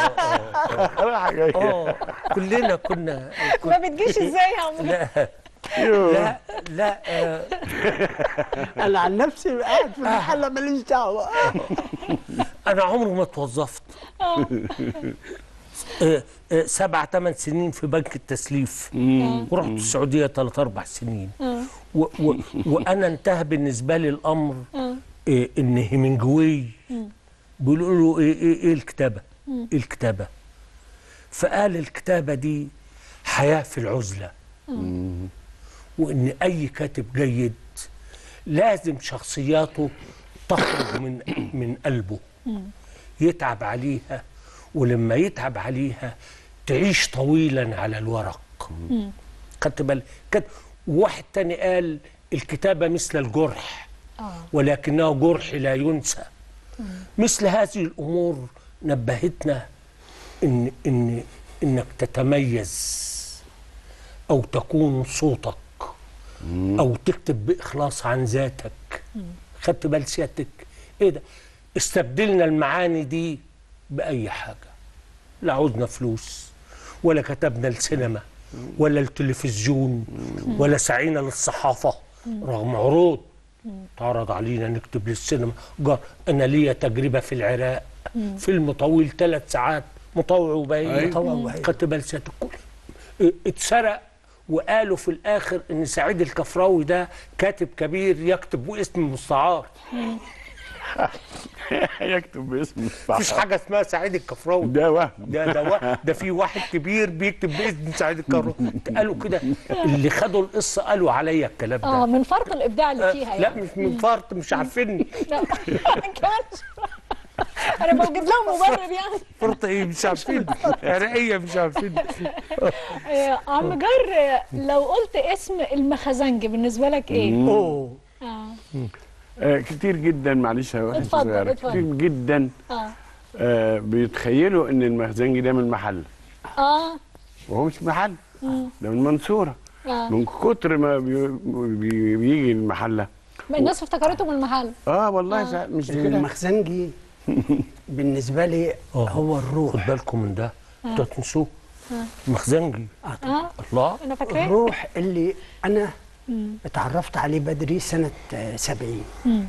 رايحه جايه اه كلنا كنا ما بتجيش ازاي يا عم لا يوه. لا لا آه انا عن نفسي قاعد في المحله ماليش دعوه انا عمري ما اتوظفت آه، آه، سبع ثمان سنين في بنك التسليف ورحت السعوديه ثلاث اربع سنين و و وانا انتهى بالنسبه لي الامر إيه ان هيمنجوي بيقولوا له ايه ايه, إيه الكتابه؟ ايه الكتابه؟ فقال الكتابة دي حياة في العزلة وإن أي كاتب جيد لازم شخصياته تخرج من من قلبه يتعب عليها ولما يتعب عليها تعيش طويلا على الورق خدت بالك كت- وواحد تاني قال الكتابة مثل الجرح ولكنه جرح لا ينسى مثل هذه الأمور نبهتنا إن إن إنك تتميز أو تكون صوتك أو تكتب بإخلاص عن ذاتك خدت بال سيادتك إيه ده استبدلنا المعاني دي بأي حاجة لا عوزنا فلوس ولا كتبنا السينما ولا التلفزيون ولا سعينا للصحافة رغم عروض تعرض علينا نكتب للسينما جار أنا ليا تجربة في العراق فيلم طويل ثلاث ساعات مطوع وبهيج أيوة. مطوع وبهيج. خدت بال سيادتك كل- اتسرق وقالوا في الاخر ان سعيد الكفراوي ده كاتب كبير يكتب باسم مستعار يكتب باسم مفيش الصح حاجه اسمها سعيد الكفراوي ده وهم ده ده وا- ده في واحد كبير بيكتب باسم سعيد الكفراوي قالوا كده اللي خدوا القصه قالوا عليا الكلام ده اه من فرط الابداع اللي فيها لا يعني مش من فرط مش عارفيني لا كمان انا بوجد لهم مبرر يعني فرط ايه مش عارفين عراقيه مش عارفين آه، عم جار آه، لو قلت اسم المخزنجي بالنسبه لك ايه؟ اوه اه آه كتير جدا معلش يا واحد اتفضل، صغيرة. اتفضل. كتير جدا اه آه بيتخيلوا ان المخزنجي ده من محل اه وهو مش محل ده من منصوره اه من كتر ما بي بي بيجي المحله ما الناس افتكرته من المحل اه والله ساعات مش كده المخزنجي بالنسبه لي آه. هو خد الروح بالكم من ده انتوا تنسوه مخزنجي اه الله انا فاكراه الروح اللي انا اتعرفت عليه بدري سنه آه، 70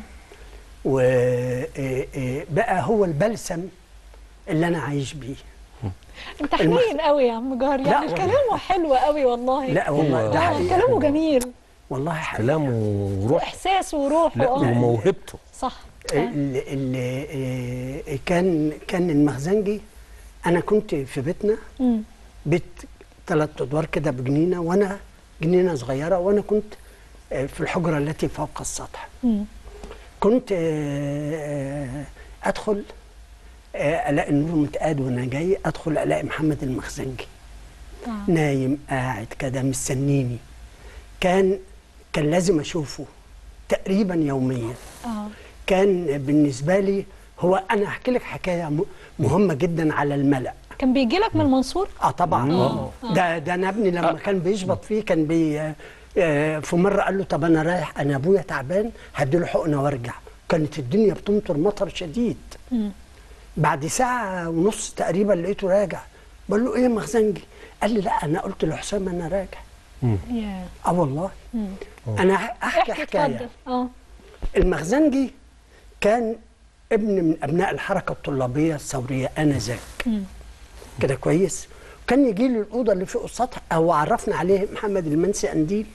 وبقى هو البلسم اللي انا عايش بيه انت حنين قوي يا عم جار يعني والله. كلامه حلو قوي والله لا والله ده آه، حقيقي كلامه جميل والله حقيقي كلامه روح احساسه وروحه لا اه وموهبته صح آه. اللي, اللي كان كان المخزنجي انا كنت في بيتنا مم. بيت ثلاث ادوار كده بجنينه وانا جنينه صغيره وانا كنت آه، في الحجره التي فوق السطح مم. كنت آه، آه، ادخل آه، الاقي النور متقاد وانا جاي ادخل الاقي محمد المخزنجي آه. نايم قاعد كده مستنيني كان كان لازم اشوفه تقريبا يوميا اه كان بالنسبه لي هو انا احكي لك حكايه م- مهمه جدا على الملأ كان بيجي لك من المنصور اه طبعا ده ده انا ابني لما كان بيشبط فيه كان بي آه، في مره قال له طب انا رايح انا ابويا تعبان هديله حقنه وارجع كانت الدنيا بتمطر مطر شديد مم. بعد ساعه ونص تقريبا لقيته راجع بقول له ايه يا مخزنجي قال لي لا انا قلت لحسام انا راجع يا اه والله انا احكي احكي حكايه اتفضل اه المخزنجي كان ابن من ابناء الحركه الطلابيه الثوريه انذاك كده كويس كان يجي لي الاوضه اللي فوق السطح او عرفنا عليه محمد المنسي انديل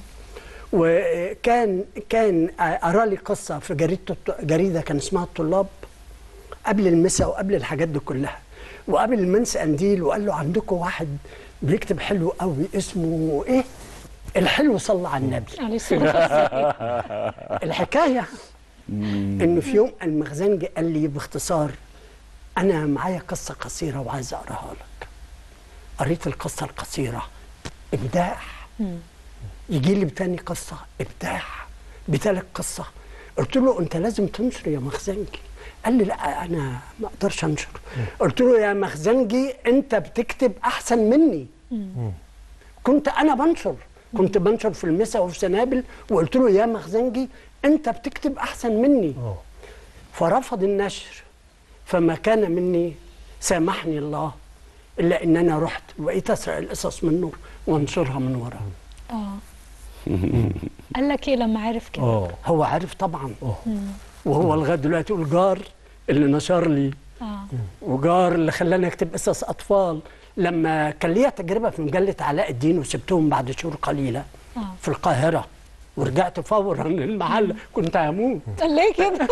وكان كان قرا لي قصه في جريده الط- جريده كان اسمها الطلاب قبل المسا وقبل الحاجات دي كلها وقابل المنسي انديل وقال له عندكم واحد بيكتب حلو قوي اسمه ايه الحلو صلى على النبي عليه الصلاه والسلام الحكايه انه في يوم المخزنجي قال لي باختصار انا معايا قصه قصيره وعايز اقراها لك قريت القصه القصيره ابداع يجي لي بتاني قصه ابداع بتالت قصه قلت له انت لازم تنشر يا مخزنجي قال لي لا انا ما اقدرش انشر قلت له يا مخزنجي انت بتكتب احسن مني كنت انا بنشر كنت بنشر في المسا وفي سنابل وقلت له يا مخزنجي انت بتكتب احسن مني اه فرفض النشر فما كان مني سامحني الله الا ان انا رحت وبقيت اسرق القصص منه وانشرها من وراه اه قال لك ايه لما عرف كده اه هو عارف طبعا اه وهو لغايه دلوقتي يقول جار اللي نشر لي اه وجار اللي خلاني اكتب قصص اطفال لما كان ليا تجربه في مجله علاء الدين وسبتهم بعد شهور قليله آه. في القاهره ورجعت فورا للمحل كنت هموت قال ليه كده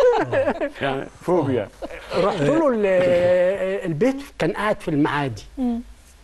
يعني فوبيا رحت له ال- البيت كان قاعد في المعادي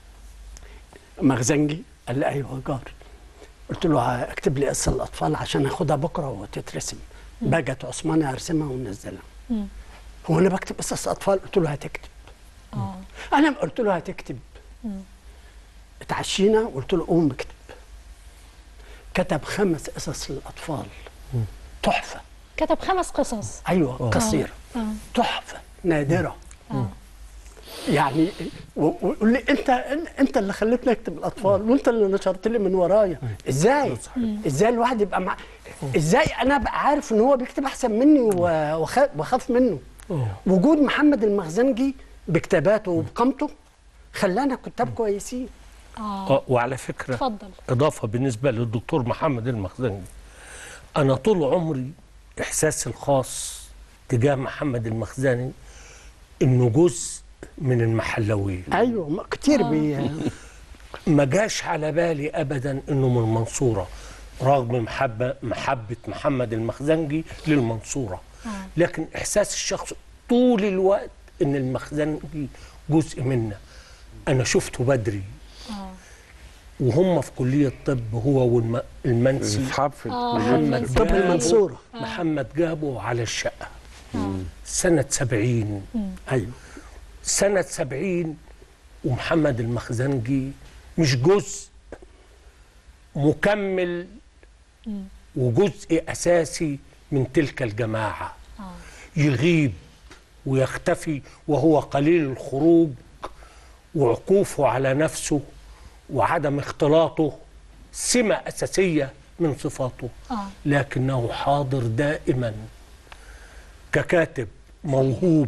مخزنجي قال لي ايوه جار قلت له اكتب لي قصه الاطفال عشان اخدها بكره وتترسم باجت عثمان هرسمها وننزلها هو انا بكتب قصص اطفال قلت له هتكتب اه انا قلت له هتكتب اتعشينا وقلت له قوم اكتب كتب خمس قصص للاطفال تحفه كتب خمس قصص ايوه قصيره تحفه نادره يعني و- ويقول لي انت انت اللي خليتني اكتب الاطفال وانت اللي نشرت لي من ورايا ازاي ازاي الواحد يبقى مع ازاي انا ابقى عارف ان هو بيكتب احسن مني و- وخ- واخاف منه وجود محمد المخزنجي بكتاباته وبقامته خلانا كتاب كويسين اه آه، وعلى فكرة اتفضل إضافة بالنسبة للدكتور محمد المخزنجي أنا طول عمري إحساسي الخاص تجاه محمد المخزني إنه جزء من المحلوية ايوه ما- كتير بي ما جاش على بالي ابدا انه من المنصوره رغم محبه محبه محمد المخزنجي للمنصوره لكن احساس الشخص طول الوقت ان المخزنجي جزء منا انا شفته بدري وهم في كليه الطب هو والمنسي اصحاب في محمد طب جابه- المنصورة. محمد جابه على الشقه سنه سبعين ايوه سنة سبعين ومحمد المخزنجي مش جزء مكمل وجزء أساسي من تلك الجماعة يغيب ويختفي وهو قليل الخروج وعقوفه على نفسه وعدم اختلاطه سمة أساسية من صفاته آه. لكنه حاضر دائما ككاتب موهوب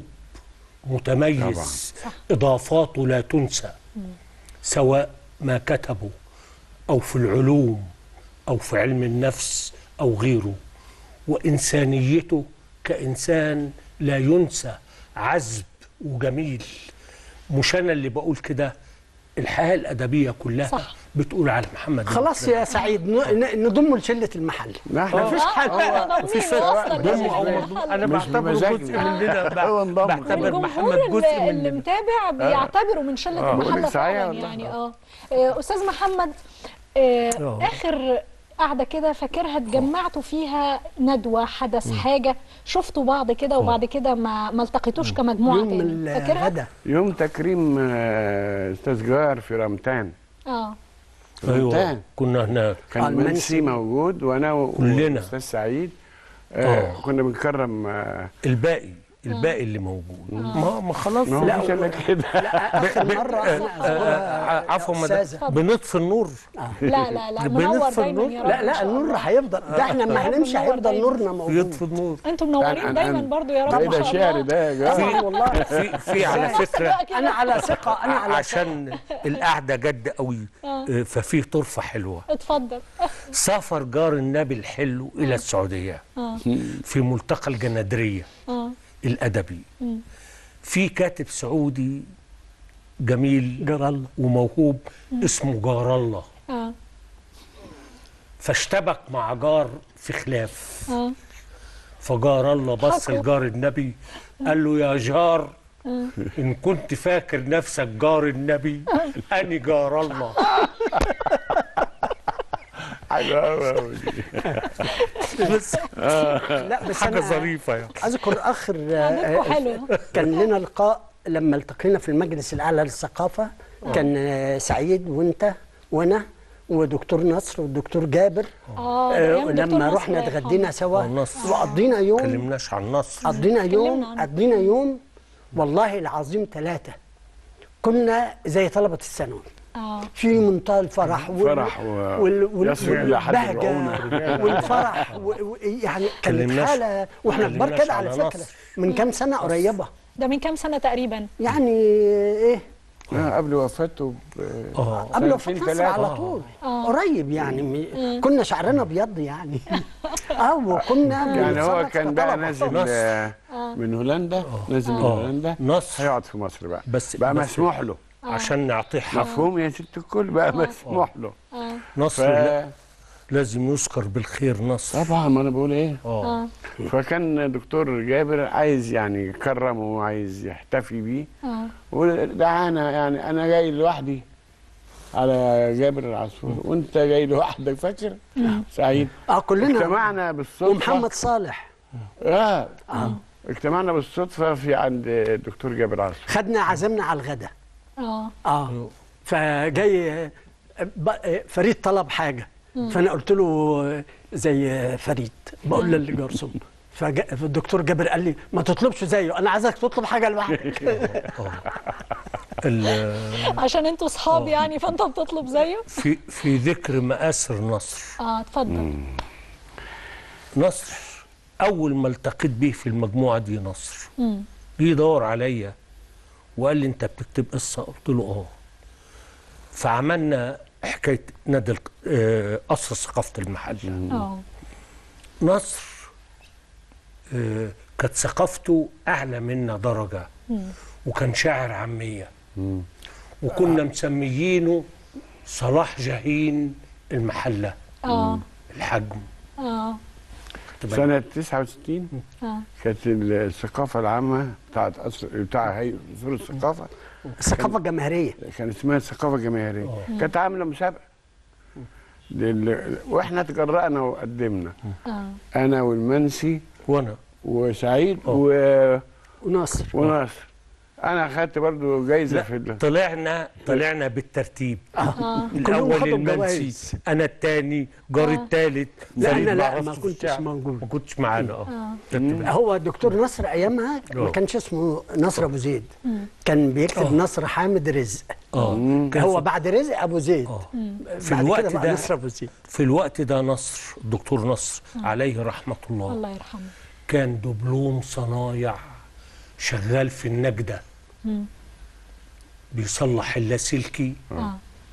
متميز إضافاته لا تنسى سواء ما كتبه أو في العلوم أو في علم النفس أو غيره وإنسانيته كإنسان لا ينسى عذب وجميل مش أنا اللي بقول كده الحياة الأدبية كلها صح. بتقول على محمد خلاص يا سعيد ن- ن- نضمه لشله المحل نحن مفيش حاجه مفيش فرق بينه أو مضمون. أنا مش بعتبره بمزاجنا. جزء مننا هو انضم بعتبر الجمهور محمد جزء اللي, اللي مننا متابع بيعتبروا من شله آه، المحله صحيح فعلا والله. يعني اه آه، استاذ محمد آه، آه. اخر قاعده كده فاكرها اتجمعتوا فيها ندوه حدث حاجه شفتوا بعض كده وبعد كده ما ما التقيتوش كمجموعه يوم تاني فاكرها؟ الغدا يوم تكريم آه، استاذ جوهر في رمتان اه أيوة رمتان كنا هناك كان آه، المنسي. منسي موجود وانا و- كلنا. والاستاذ سعيد آه آه. كنا بنكرم آه الباقي الباقي اللي موجود ما ما خلاص ما هو لا، مش الا كده اخر مره انا اذكرها عفوا يا مدام أستاذة. بنطفي النور لا لا لا بنطفي منور دايما النور. يا رب لا إن لا شاء النور الله. هيفضل ده احنا يا ما رب هنمشي منور هيفضل دايما. نورنا موجود يطفي النور انتوا منورين أنا- دايما أنا- برضو يا رب ده ما ده شاء شعر الله ده يا جماعه طبعا والله في في على بس فكره بقى كده. انا على ثقه انا على ثقه عشان القعده جد قوي آه، ففي طرفه حلوه اتفضل سافر جار النبي الحلو الى السعوديه اه في ملتقى الجنادريه اه الادبي في كاتب سعودي جميل جرى الله وموهوب اسمه جار الله اه فاشتبك مع جار في خلاف اه فجار الله بص حكوا. لجار النبي قال له يا جار ان كنت فاكر نفسك جار النبي اني جار الله حلوه قوي قوي دي بس لا بس حاجه أنا ظريفه يعني اذكر اخر عندكم حلو كان لنا لقاء لما التقينا في المجلس الاعلى للثقافه كان آه، سعيد وانت وانا ودكتور نصر والدكتور جابر اه آه، أيام دكتور لما نصر رحنا الله اتغدينا يرحمه. سوا ونصر. وقضينا يوم كلمناش عن نصر قضينا يوم اتكلمنا عنه. قضينا يوم والله العظيم ثلاثة كنا زي طلبة الثانوي اه في منتهى الفرح وال- فرح و- وال- وال- يصل إلى حد والبهجة الرعونة. والفرح و- و- يعني كانت كلمناش- حالة واحنا كبار كلمناش كده على على فكرة نصر. من كام سنة قريبة ده من كام سنة تقريبا يعني ايه آه، قبل وفاته ب- اه قبل وفاة سنتين نصر تلاتة. على طول قريب يعني م- كنا شعرنا ابيض يعني اه وكنا يعني هو بنتصرف كان بقى كطلبة. نازل نصر. آه، من هولندا نازل من آه. هولندا نصر. هيقعد في مصر بقى بس- بقى بس- مسموح له عشان نعطيه حق مفهوم يا ست الكل بقى مسموح له نصر ف... لا لازم يذكر بالخير نصر طبعا ما انا بقول ايه اه فكان دكتور جابر عايز يعني يكرمه وعايز يحتفي بيه اه ودعانا يعني انا جاي لوحدي على جابر العصفور وانت جاي لوحدك فاكر سعيد اه كلنا اجتمعنا بالصدفه ومحمد صالح اه اجتمعنا بالصدفه في عند الدكتور جابر عصفور خدنا عزمنا على الغداء اه اه فجاي ب- فريد طلب حاجه فانا قلت له زي فريد بقول للجرسون فجا- فالدكتور جابر قال لي ما تطلبش زيه انا عايزك تطلب حاجه لوحدك ال- عشان انتوا صحاب يعني فانت بتطلب زيه في في ذكر مآسر نصر اه اتفضل نصر اول ما التقيت بيه في المجموعه دي نصر مم. جه يدور عليا وقال لي انت بتكتب قصه قلت له اه فعملنا حكايه نادي الق- آه، قصر ثقافه المحل اه نصر آه، كانت ثقافته اعلى منا درجه وكان شاعر عاميه وكنا مسميينه صلاح جاهين المحله اه الحجم اه سنه 69 اه كانت الثقافه العامه بتاعت أصل بتاع هيئه اصول الثقافه الثقافه الجماهيريه كان اسمها الثقافه الجماهيريه كانت عامله مسابقه لل... واحنا تجرأنا وقدمنا اه انا والمنسي وانا وسعيد أوه. و... وناصر وناصر انا اخدت برضو جايزه في ال... طلعنا طلعنا بالترتيب كلهم الاول خدوا المنسي الجوائز. انا الثاني جاري الثالث لا، فريد أنا لا، معرفش ما في كنتش الشعب. موجود. ما كنتش معانا اه ترتيب. هو الدكتور نصر ايامها ما آه. كانش اسمه نصر ابو زيد كان بيكتب نصر حامد رزق اه كان هو في- بعد رزق ابو زيد في بعد الوقت كده بقى ده- نصر ابو زيد في الوقت ده نصر الدكتور نصر عليه رحمه الله الله يرحمه كان دبلوم صنايع شغال في النجدة بيصلح اللاسلكي اه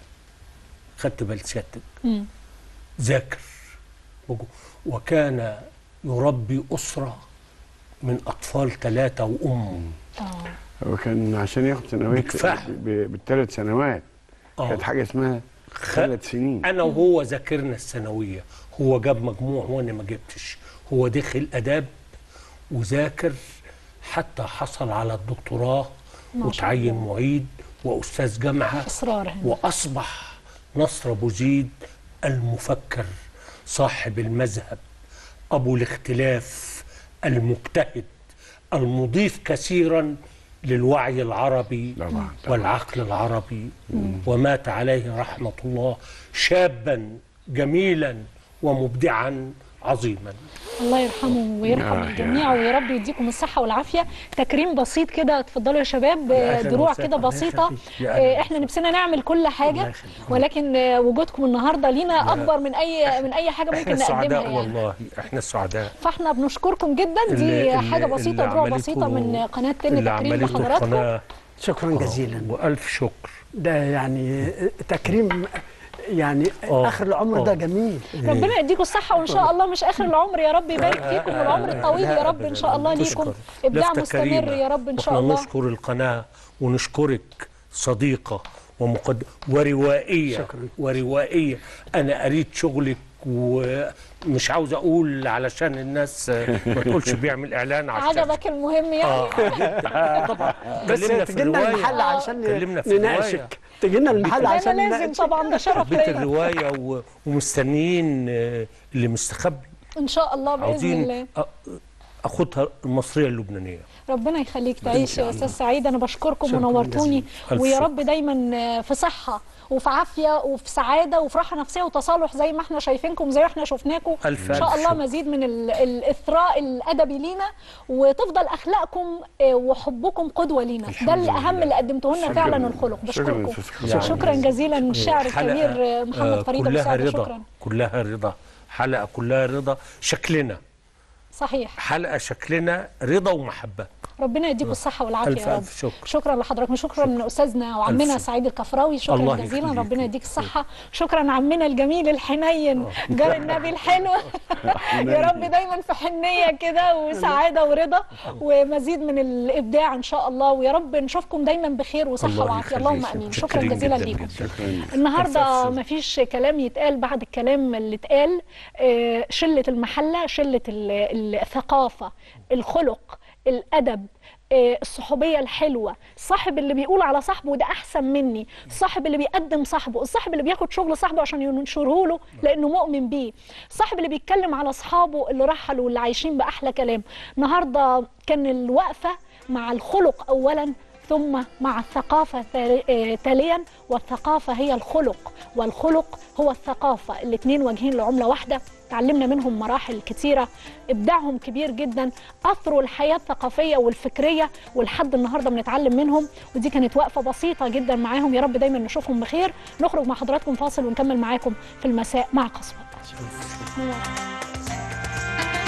خدت بال سيادتك مم. ذاكر وجو- وكان يربي أسرة من أطفال ثلاثة وأم اه هو كان عشان ياخد ثانويه بكفاح. ب- بالثلاث سنوات آه. كانت حاجه اسمها ثلاث سنين أنا وهو ذاكرنا الثانوية هو جاب مجموع وأنا ما جبتش هو دخل آداب وذاكر حتى حصل على الدكتوراه ما شاء وتعين الله. معيد وأستاذ جامعة اصرار هنا وأصبح نصر أبو زيد المفكر صاحب المذهب أبو الاختلاف المجتهد المضيف كثيرا للوعي العربي طبعاً، طبعاً. والعقل العربي ومات عليه رحمة الله شابا جميلا ومبدعا عظيما الله يرحمه ويرحم آه، الجميع ويا رب يديكم الصحه والعافيه تكريم بسيط كده اتفضلوا يا شباب يا أهلاً دروع وسهلاً. كده الله بسيطه يخليك. يا أهلاً آه، احنا نفسنا نعمل كل حاجه يخليك. ولكن آه، وجودكم النهارده لينا اكبر من اي من اي حاجه احنا ممكن نقدمها السعداء يعني والله احنا السعداء فاحنا بنشكركم جدا دي اللي- حاجه اللي- بسيطه اللي دروع عملته- بسيطه من قناه تن اللي تكريم عملته لحضراتكم القناة شكرا جزيلا وألف شكر ده يعني تكريم يعني آه. اخر العمر آه. ده جميل ربنا يديكم الصحة وإن شاء الله مش آخر العمر يا رب يبارك فيكم والعمر الطويل يا رب إن شاء الله ليكم تشكر. إبداع لفتة مستمر كريمة. يا رب إن شاء واحنا الله نشكر القناة ونشكرك صديقة ومقد... وروائية شكراً. وروائية أنا قريت شغلك ومش عاوز أقول علشان الناس ما تقولش بيعمل إعلان عشان عجبك المهم يعني آه طبعا بس اتكلمنا في تجينا الرواية المحل عشان اتكلمنا في الرواية. نناقشك تجينا المحل ده عشان أنا لازم نناقشك. طبعا ده شرف حبيت ليا الرواية و... ومستنيين آه، اللي مستخبي إن شاء الله بإذن عاوزين الله أ- أخدها المصرية اللبنانية ربنا يخليك تعيش يا أستاذ سعيد أنا بشكركم شكراً ونورتوني جزيلاً. ألف ويا شكر. رب دايما في صحة وفي عافية وفي سعادة وفي راحة نفسية وتصالح زي ما احنا شايفينكم زي ما احنا شفناكم ألف إن شاء ألف الله شكر. مزيد من ال- الإثراء الأدبي لينا وتفضل أخلاقكم آه، وحبكم قدوة لينا ده الأهم اللي قدمته لنا فعلا الخلق بشكركم شكراً. شكرا جزيلا الشاعر حلقة، الكبير آه، محمد آه، فريد كلها مساعد رضا شكرا كلها رضا حلقة كلها رضا شكلنا صحيح حلقة شكلنا رضا ومحبة ربنا يديكم الصحة والعافية ألف يا رب ألف شكر. شكرا لحضراتكم شكرا من أستاذنا وعمنا ألف. سعيد الكفراوي شكرا الله جزيلا يخليك. ربنا يديك الصحة شكرا عمنا الجميل الحنين جار النبي الحلو يا رب دايما في حنية كده وسعادة ورضا ومزيد من الإبداع إن شاء الله ويا رب نشوفكم دايما بخير وصحة الله وعافية يخليك. اللهم آمين شكرا متشكرين جزيلا جداً ليكم جداً. النهارده ألف. مفيش كلام يتقال بعد الكلام اللي اتقال آه، شله المحله شله ال- الثقافه الخلق الادب آه، الصحوبيه الحلوه الصاحب اللي بيقول على صاحبه ده احسن مني الصاحب اللي بيقدم صاحبه الصاحب اللي بياخد شغل صاحبه عشان ينشره له لانه مؤمن بيه الصاحب اللي بيتكلم على اصحابه اللي رحلوا واللي عايشين باحلى كلام النهارده كان الوقفه مع الخلق اولا ثم مع الثقافة تالي- آه، تاليا والثقافة هي الخلق والخلق هو الثقافة الاتنين واجهين لعملة واحدة تعلمنا منهم مراحل كتيرة إبداعهم كبير جدا أثروا الحياة الثقافية والفكرية ولحد النهاردة بنتعلم منهم ودي كانت وقفة بسيطة جدا معاهم يا رب دايما نشوفهم بخير نخرج مع حضراتكم فاصل ونكمل معاكم في المساء مع قصوى